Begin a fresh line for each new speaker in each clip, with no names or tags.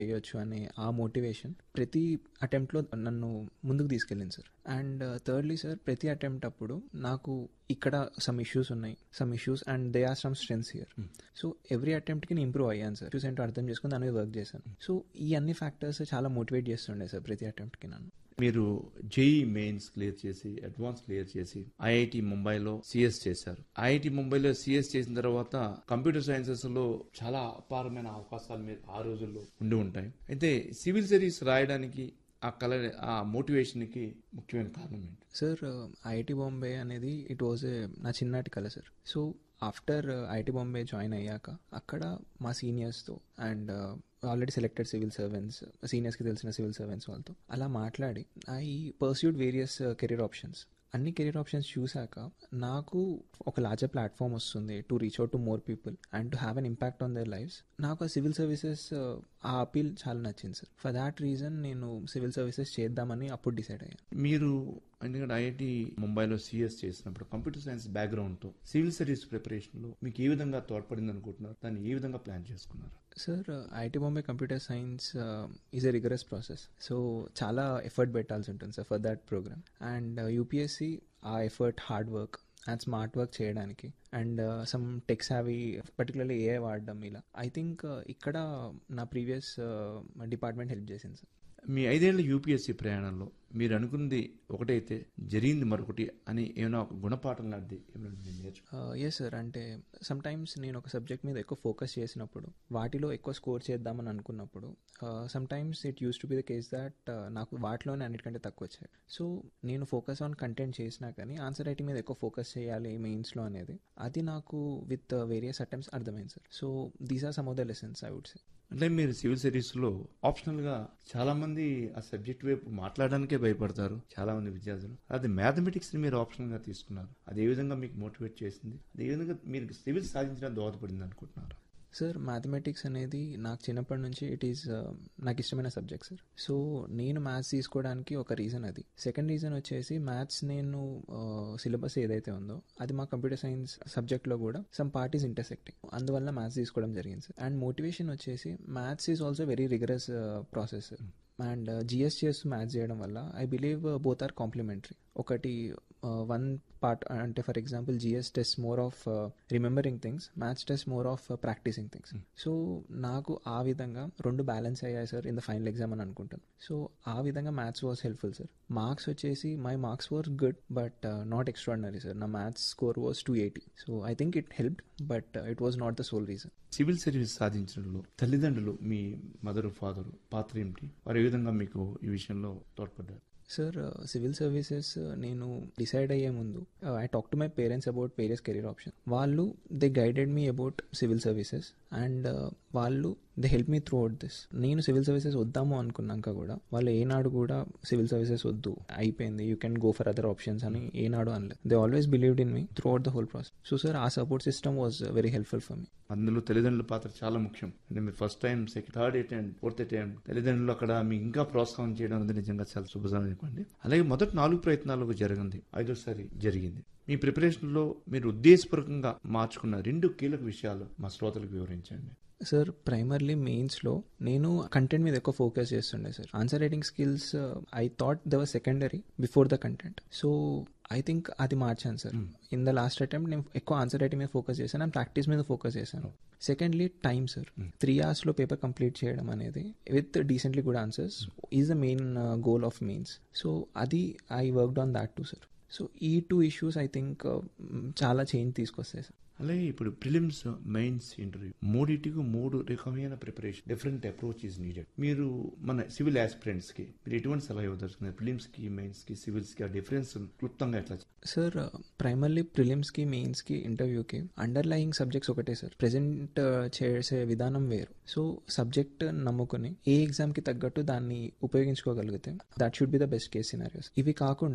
చేయొచ్చు అనే ఆ మోటివేషన్ ప్రతి అటెంప్ట్లో నన్ను ముందుకు తీసుకెళ్ళింది సార్ అండ్ థర్డ్లీ సార్ ప్రతి అటెంప్ట్ అప్పుడు నాకు ఇక్కడ సమ్ ఇష్యూస్ ఉన్నాయి some issues and they are some strengths here so every అటెంప్ట్కి నేను ఇంప్రూవ్ అయ్యాను సార్ ఇష్యూస్ ఏంటో అర్థం చేసుకుని దాని మీద వర్క్ చేశాను సో ఈ అన్ని ఫ్యాక్టర్స్ చాలా మోటివేట్ చేస్తుండే సార్ ప్రతి అటెంప్ట్కి నన్ను
మీరు జేఈ మెయిన్స్ క్లియర్ చేసి అడ్వాన్స్ క్లియర్ చేసి ఐఐటి ముంబైలో సిఎస్ చేశారు ఐఐటి ముంబైలో సిఎస్ చేసిన తర్వాత కంప్యూటర్ సైన్సెస్ లో చాలా అపారమైన అవకాశాలు మీరు ఆ రోజుల్లో ఉండి ఉంటాయి అయితే సివిల్ సర్వీస్ రాయడానికి ఆ కళ ఆ మోటివేషన్ కి ముఖ్యమైన కారణం ఏంటి
సార్ ఐఐటి బాంబే అనేది ఇట్ వాజ్ ఏ నా చిన్నటి కళ sir so after IIT Bombay join అయ్యాక అక్కడ మా సీనియర్స్తో and already selected civil servants సీనియర్స్కి తెలిసిన సివిల్ సర్వెంట్స్ వాళ్ళతో అలా మాట్లాడి I pursued various career options అన్ని కెరీర్ ఆప్షన్స్ చూశాక నాకు ఒక లార్జర్ ప్లాట్ఫామ్ వస్తుంది to reach out to more people and to have an impact on their lives నాకు ఆ సివిల్ సర్వీసెస్ ఆ అపీల్ చాలా నచ్చింది సార్ ఫర్ దాట్ రీజన్ నేను సివిల్ సర్వీసెస్ చేద్దామని అప్పుడు డిసైడ్ అయ్యాను
మీరు ఎందుకంటే ఐఐటి ముంబైలో సిఎస్ చేసినప్పుడు కంప్యూటర్ సైన్స్ బ్యాక్గ్రౌండ్ తో సివిల్ సర్వీస్ ప్రిపరేషన్ లో మీకు ఏ విధంగా తోడ్పడింది అనుకుంటున్నారు దాన్ని ఏ విధంగా ప్లాన్ చేసుకున్నారు
sir IT Bombay computer science is a rigorous process so చాలా ఎఫర్ట్ పెట్టాల్సి ఉంటుంది sir for that program and UPSC ఆ effort hard work and smart work చేయడానికి అండ్ సమ్ టెక్స్ అవి పర్టికులర్లీ ఏ వాడడం ఇలా ఐ థింక్ ఇక్కడ నా ప్రీవియస్ డిపార్ట్మెంట్ హెల్ప్ చేసింది సార్
మీ ఐదేళ్ల యూపీఎస్సీ ప్రయాణంలో మీరు అనుకుంది ఒకటైతే జరిగింది మరొకటి అని ఏమైనా ఒక గుణపాఠం లాంటిది ఏమైనా మీరు నేర్చు
ఎస్ సార్ అంటే సమ్ టైమ్స్ నేను ఒక సబ్జెక్ట్ మీద ఎక్కువ ఫోకస్ చేసినప్పుడు వాటిలో ఎక్కువ స్కోర్ చేద్దామని అనుకున్నప్పుడు sometimes it used to be the case that నాకు వాటిలోనే అన్నిటికంటే తక్కువ వచ్చాయి సో నేను ఫోకస్ ఆన్ కంటెంట్ చేసినా కానీ ఆన్సర్ రైటింగ్ మీద ఎక్కువ ఫోకస్ చేయాలి మెయిన్స్లో అనేది అది నాకు విత్ వేరియస్ అటెంప్ట్స్ అర్థమైంది sir so these are some of the lessons I would say
అంటే మీరు సివిల్ సర్వీస్ లో ఆప్షనల్ గా చాలా మంది ఆ సబ్జెక్ట్ వైపు మాట్లాడడానికే భయపడతారు చాలా మంది విద్యార్థులు అది మ్యాథమెటిక్స్ ని మీరు ఆప్షనల్ గా తీసుకున్నారు అది ఏ విధంగా మీకు మోటివేట్ చేసింది అది ఏ విధంగా మీరు సివిల్ సాధించడానికి దోహదపడింది అనుకుంటున్నారు
సార్ మ్యాథమెటిక్స్ అనేది నాకు చిన్నప్పటి నుంచి ఇట్ ఈస్ నాకు ఇష్టమైన సబ్జెక్ట్ సార్ సో నేను మ్యాథ్స్ తీసుకోవడానికి ఒక రీజన్ అది సెకండ్ రీజన్ వచ్చేసి మ్యాథ్స్ నేను సిలబస్ ఏదైతే ఉందో అది మా కంప్యూటర్ సైన్స్ సబ్జెక్ట్లో కూడా సమ్ పార్ట్ ఈస్ ఇంటర్సెక్టింగ్ అందువల్ల మ్యాథ్స్ తీసుకోవడం జరిగింది సార్ అండ్ మోటివేషన్ వచ్చేసి maths is also very rigorous process and GS చేస్తూ మ్యాథ్స్ చేయడం వల్ల I believe both are complementary ఒకటి వన్ పార్ట్ అంటే for example GS test more of remembering things maths test more of practising things so నాకు ఆ విధంగా రెండు balance అయ్యాయి sir in the final exam అని అనుకుంటాను సో ఆ విధంగా maths was helpful sir marks వచ్చేసి my marks were good but not extraordinary sir నా maths score was two eighty so I think it helped but it was not the sole reason
civil service సాధించడంలో తల్లిదండ్రులు మీ mother father పాత్ర ఏమిటి వారు ఏ విధంగా మీకు ఈ విషయంలో తోడ్పడ్డారు
సార్ సివిల్ సర్వీసెస్ నేను డిసైడ్ అయ్యే ముందు I talk to my parents about various career option వాళ్ళు they guided me about civil services and వాళ్ళు they help me throughout this నేను సివిల్ సర్వీసెస్ వద్దాము అనుకున్నాక కూడా వాళ్ళు ఏనాడు కూడా సివిల్ సర్వీసెస్ వద్దు అయిపోయింది you can go for other options అని ఏనాడు అనలేదు they always believed in me throughout the whole process so sir ఆ support system was very helpful for me
అందులో తల్లిదండ్రుల పాత్ర చాలా ముఖ్యం అంటే మీరు first time second third attempt fourth attempt తల్లిదండ్రులు అక్కడ మీకు ఇంకా ప్రోత్సాహం చేయడం అనేది నిజంగా చాలా శుభదానం అనుకోండి అలాగే మొదటి నాలుగు ప్రయత్నాలకు జరిగింది ఐదోసారి జరిగింది మీ ప్రిపరేషన్లో మీరు ఉద్దేశపూర్వకంగా మార్చుకున్న రెండు కీలక విషయాలు మా శ్రోతలకు వివరించండి
సార్ ప్రైమర్లీ మెయిన్స్లో నేను కంటెంట్ మీద ఎక్కువ ఫోకస్ చేస్తుండే sir answer writing skills I thought the secondary before the content so I think అది మార్చాను sir in the last attempt నేను ఎక్కువ ఆన్సర్ రైటింగ్ మీద ఫోకస్ చేశాను అండ్ ప్రాక్టీస్ మీద ఫోకస్ చేశాను సెకండ్లీ టైం సార్ త్రీ అవర్స్లో పేపర్ కంప్లీట్ చేయడం అనేది with decently good answers is the main goal of mains so అది I worked on that too sir so ఈ టూ ఇష్యూస్ ఐ థింక్ చాలా change తీసుకొస్తాయి sir
అలాగే ఇప్పుడు ప్రిలిమ్స్ మెయిన్స్ ఇంటర్వ్యూ మూడింటికి మూడు రకమైన preparation different approach is needed మీరు మన సివిల్ ఆస్పిరెంట్స్ కి మీరు ఎటువంటి సలహా ఇవ్వదలుచుకున్నారు ప్రిలిమ్స్ కి మెయిన్స్ కి సివిల్స్ కి ఆ డిఫరెన్స్ క్లుప్తంగా ఎట్లా
సార్ ప్రైమర్లీ ప్రిలిమ్స్కి మెయిన్స్కి ఇంటర్వ్యూకి అండర్లయింగ్ సబ్జెక్ట్స్ ఒకటే సార్ ప్రెసెంట్ చేసే విధానం వేరు సో సబ్జెక్ట్ నమ్ముకుని ఏ ఎగ్జామ్కి తగ్గట్టు దాన్ని ఉపయోగించుకోగలిగితే that should be the best case scenarios ఇవి కాకుండా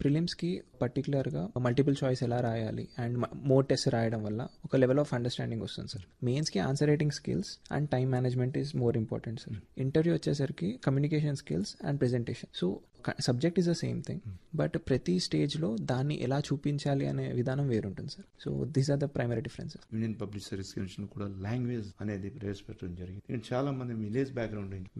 ప్రిలిమ్స్కి పర్టికులర్గా మల్టిపుల్ చాయిస్ ఎలా రాయాలి అండ్ మోర్ టెస్ట్ రాయడం వల్ల ఒక లెవెల్ ఆఫ్ అండర్స్టాండింగ్ వస్తుంది సార్ మెయిన్స్కి answer writing skills and time management is more important sir interview వచ్చేసరికి communication skills and presentation so subject is the same thing but ప్రతి స్టేజ్లో దాన్ని ఎలా చూపించాలి అనే విధానం వేరుంటుంది sir so these are the primary differences
Indian public service commission కూడా లాంగ్వేజ్ అనేది ప్రవేశపెట్టడం జరిగింది నేను చాలా మంది విలేజ్ బ్యాక్గ్రౌండ్